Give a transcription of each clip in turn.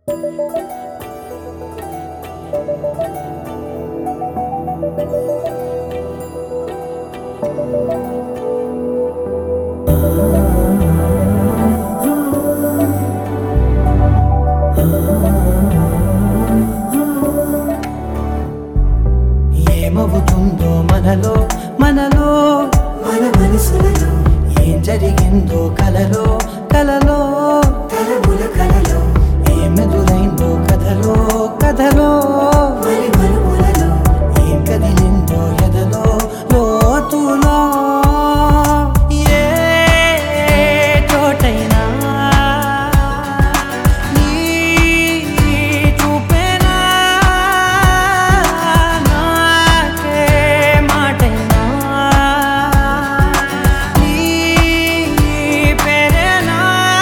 ఏమవుతుందో మనలో మనలో మన మనసులలో ఏం జరిగిందో కలలో కలలో కలముల కలలో ఏమెదురైందో కథలో కథలో మరి మరుపులలో ఏం కదిలిందో ఎదలో లోతులో ఏ చోటైనా నీ చూపేనా నాకే మాటైనా నీ పేరేనా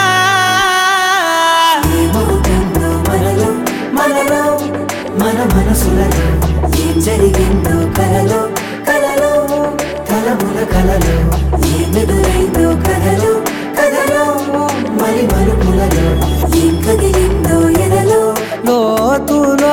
ఏమవుతుందో మనలో మనలో మన మనసులలో ఏం జరిగిందో కలలో కలలో కలముల కలలో ఏమెదురైందో కథలో కథలో మరి మలుపులలో ఏం కదిలిందో ఎదలో లోతులో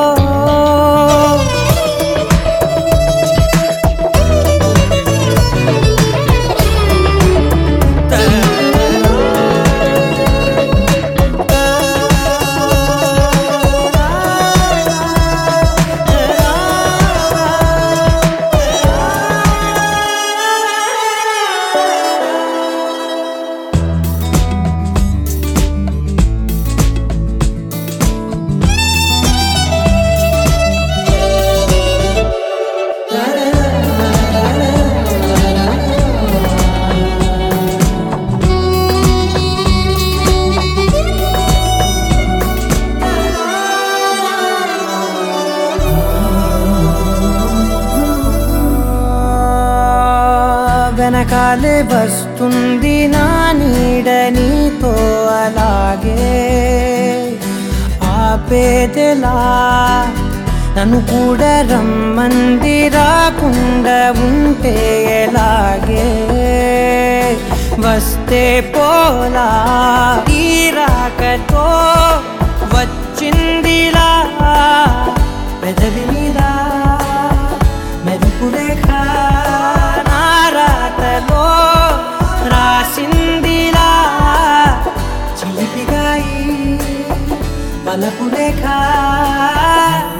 వెనకాలే వస్తుంది నా నీడ నీతో అలాగే ఆపేదెలా నన్ను కూడా రమ్మంది రాకుండా ఉంటే ఎలాగే వస్తే పోలా తీరాకతో వచ్చిందిలా పెదవి మీద మెరుపు రేఖ నారాతలో రాసిందిలా చిలిపిగాయి మలపు రేఖ